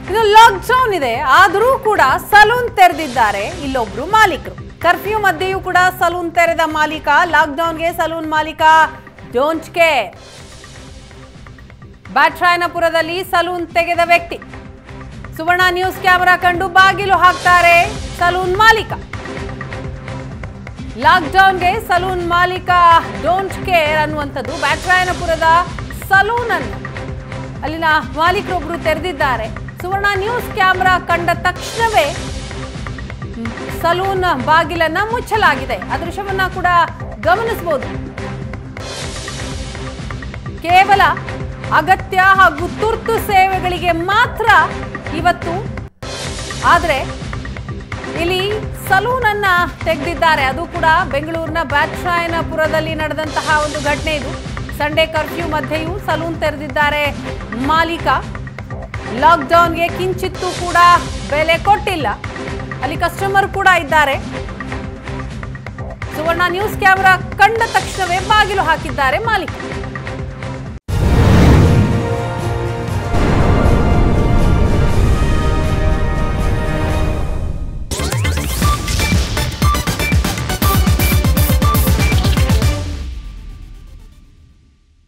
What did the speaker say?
ಇದು ಲಾಕ್ಡೌನ್ ಇದೆ ಆದರೂ ಕೂಡ ಸಲೂನ್ ತೆರೆದಿದ್ದಾರೆ ಇಲ್ಲೊಬ್ರು ಮಾಲೀಕರು ಕರ್ಫ್ಯೂ ಮಧ್ಯೆಯೂ ಕೂಡ ಸಲೂನ್ ತೆರೆದ ಮಾಲೀಕ ಲಾಕ್ಡೌನ್ಗೆ ಸಲೂನ್ ಮಾಲೀಕ ಡೋಂಟ್ ಕೇರ್ ಬ್ಯಾಟ್ರಾಯನಪುರದಲ್ಲಿ ಸಲೂನ್ ತೆಗೆದ ವ್ಯಕ್ತಿ ಸುವರ್ಣ ನ್ಯೂಸ್ ಕ್ಯಾಮೆರಾ ಕಂಡು ಬಾಗಿಲು ಹಾಕ್ತಾರೆ ಸಲೂನ್ ಮಾಲೀಕ ಲಾಕ್ಡೌನ್ಗೆ ಸಲೂನ್ ಮಾಲೀಕ ಡೋಂಟ್ ಕೇರ್ ಅನ್ನುವಂಥದ್ದು ಬ್ಯಾಟ್ರಾಯನಪುರದ ಸಲೂನ್ ಅನ್ನು ಅಲ್ಲಿನ ಮಾಲೀಕರೊಬ್ಬರು ತೆರೆದಿದ್ದಾರೆ ಸುವರ್ಣ ನ್ಯೂಸ್ ಕ್ಯಾಮೆರಾ ಕಂಡ ತಕ್ಷಣವೇ ಮ್, ಸಲೂನ್ ಬಾಗಿಲನ್ನ ಮುಚ್ಚಲಾಗಿದೆ ಆ ದೃಶ್ಯವನ್ನ ಕೂಡ ಗಮನಿಸಬಹುದು ಕೇವಲ ಅಗತ್ಯ ಹಾಗೂ ತುರ್ತು ಸೇವೆಗಳಿಗೆ ಮಾತ್ರ ಇವತ್ತು ಆದರೆ ಇಲ್ಲಿ ಸಲೂನ್ ಅನ್ನ ತೆಗೆದಿದ್ದಾರೆ ಅದು ಕೂಡ ಬೆಂಗಳೂರಿನ ಬ್ಯಾಟ್ರಾಯನಪುರದಲ್ಲಿ ನಡೆದಂತಹ ಒಂದು ಘಟನೆ ಇದು ಸಂಡೇ ಕರ್ಫ್ಯೂ ಮಧ್ಯೆಯೂ ಸಲೂನ್ ತೆರೆದಿದ್ದಾರೆ ಮಾಲೀಕ ಲಾಕ್ಡೌನ್ಗೆ ಕಿಂಚಿತ್ತೂ ಕೂಡ ಬೆಲೆ ಕೊಟ್ಟಿಲ್ಲ ಅಲ್ಲಿ ಕಸ್ಟಮರ್ ಕೂಡ ಇದ್ದಾರೆ ಸುವರ್ಣ ನ್ಯೂಸ್ ಕ್ಯಾಮೆರಾ ಕಂಡ ತಕ್ಷಣವೇ ಬಾಗಿಲು ಹಾಕಿದ್ದಾರೆ ಮಾಲೀಕ